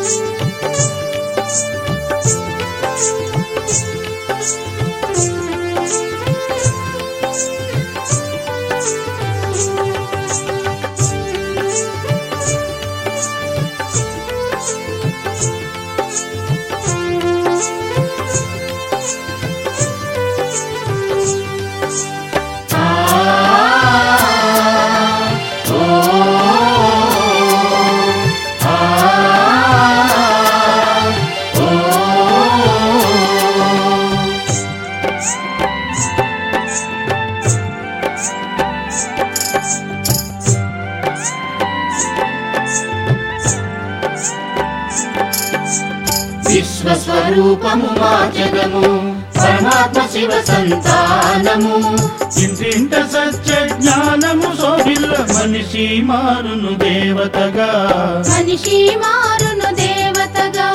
విశ్వస్వరూపము మార్చదము పరమాత్మ శివ సంతానము ఇంటింట సత్య జ్ఞానము శోభిల్ల మనిషి మారును దేవతగా మనిషి మారును దేవతగా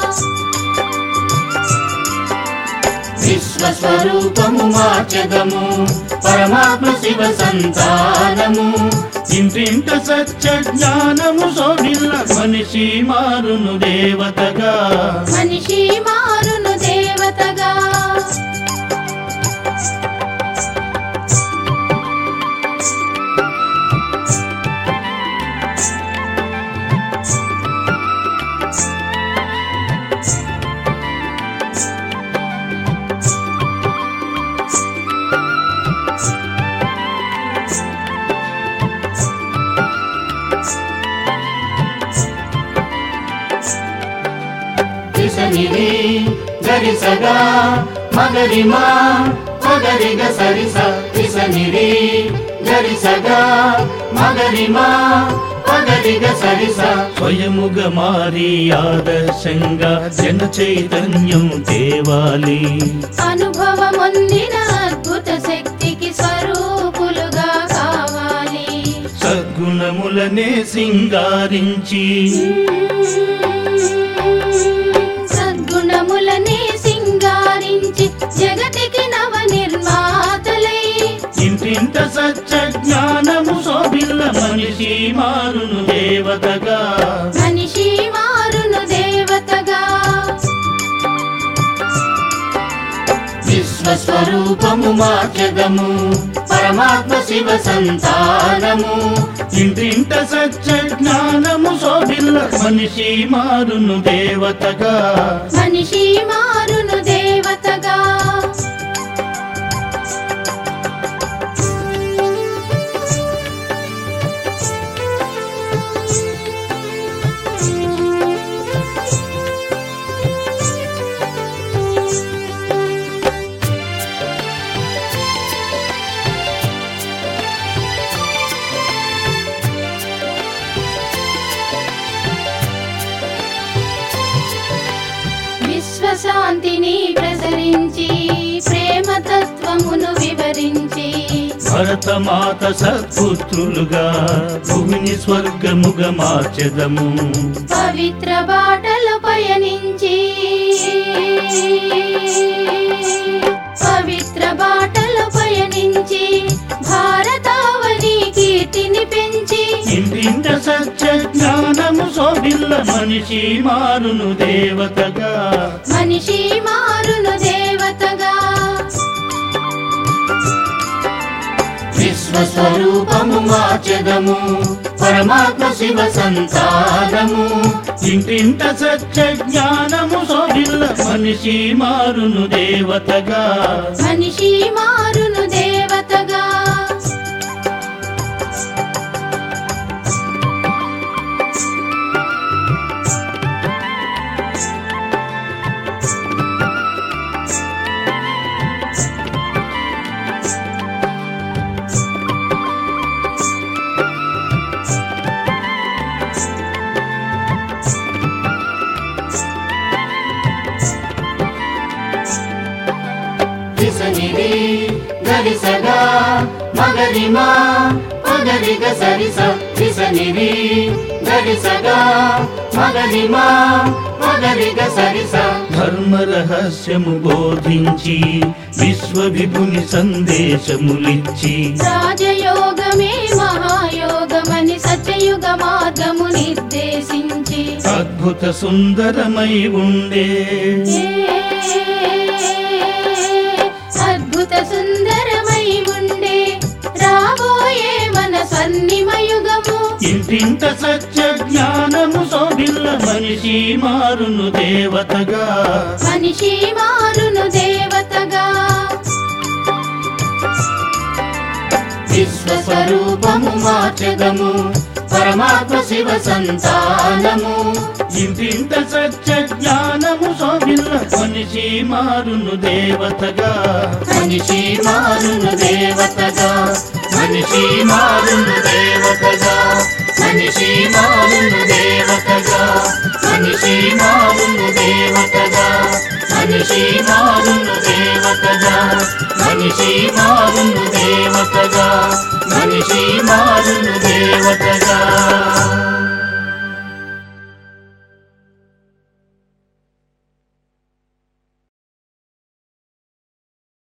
విశ్వస్వరూపము మార్చదము పరమాత్మ శివ సంతానము ఇంటింట సత్య జ్ఞానము శోభిల్ల మనిషి మారును దేవతగా మనిషి మారును దేవతగా దిశనిది గరిసగా మగరిమా మగరిగ సరిస దిశనిది గరిసగా మగరిమా మగరిగ సరిస స్వయముగా మారి ఆదర్శంగా జన చైతన్యం తేవాలి అనుభవమొందిన అద్భుత శక్తికి స్వరూపులుగా కావాలి సద్గుణములనే సింగారించి సద్గుణములనే సింగారించి జగతికి నవ నిర్మాతలై ఇంటింట సత్య జ్ఞానము శోభిల్ల మనిషి మారును దేవతగా మనిషి మారును దేవతగా విశ్వస్వరూపము మార్చదము పరమాత్మ శివ సంతానము ఇంటింట సత్య జ్ఞానము శోభిల్ల మనిషి మారును దేవతగా మనిషి మారును దేవతగా విశ్వశాంతిని ప్రసరించి ప్రేమ తత్వమును వివరించి భరతమాత సత్పుత్రులుగా భూమిని స్వర్గముగా మార్చెదము పవిత్ర బాటలు పయనించి పవిత్ర బాటలు పయనించి భారతావని కీర్తిని పెంచి ఇంటింట సత్య జ్ఞానము శోభిల్ల మనిషి మారును దేవతగా మనిషి మారును దేవతగా విశ్వస్వరూపము మార్చదము పరమాత్మ శివ సంతానము ఇంటింట సత్య జ్ఞానము శోభిల్ల మనిషి మారును దేవతగా మనిషి మారును దేవతగా దిశనిది గరిసగా మగరిమా మగరిగ సరిస దిశనిది గరిసగా మగరిమా మగరిగ సరిస ధర్మ రహస్యము బోధించి విశ్వ విభుని సందేశములిచ్చి రాజయోగమే మహాయోగమని సత్యయుగ మార్గము నిర్దేశించి అద్భుత అద్భుత సుందరమై ఉండే అద్భుత సుందరమై ఉండే రాబోయే మన స్వర్ణిమయుగము ఇంటింట సత్య జ్ఞానము శోభిల్ల మనిషి మారును దేవతగా మనిషి మారును దేవతగా విశ్వస్వరూపము మార్చగము పరమాత్మ శివ సంతానము ఇంటింట సత్య జ్ఞానము శోభిల్ల మనిషి మారును దేవతగా మనిషి మారును దేవతగా మనిషి మారును దేవతగా మనిషి మారును దేవతగా మనిషి మారును దేవతగా మనిషి మారును దేవతగా మనిషి మారును దేవతగా మనిషి మారును దేవతగా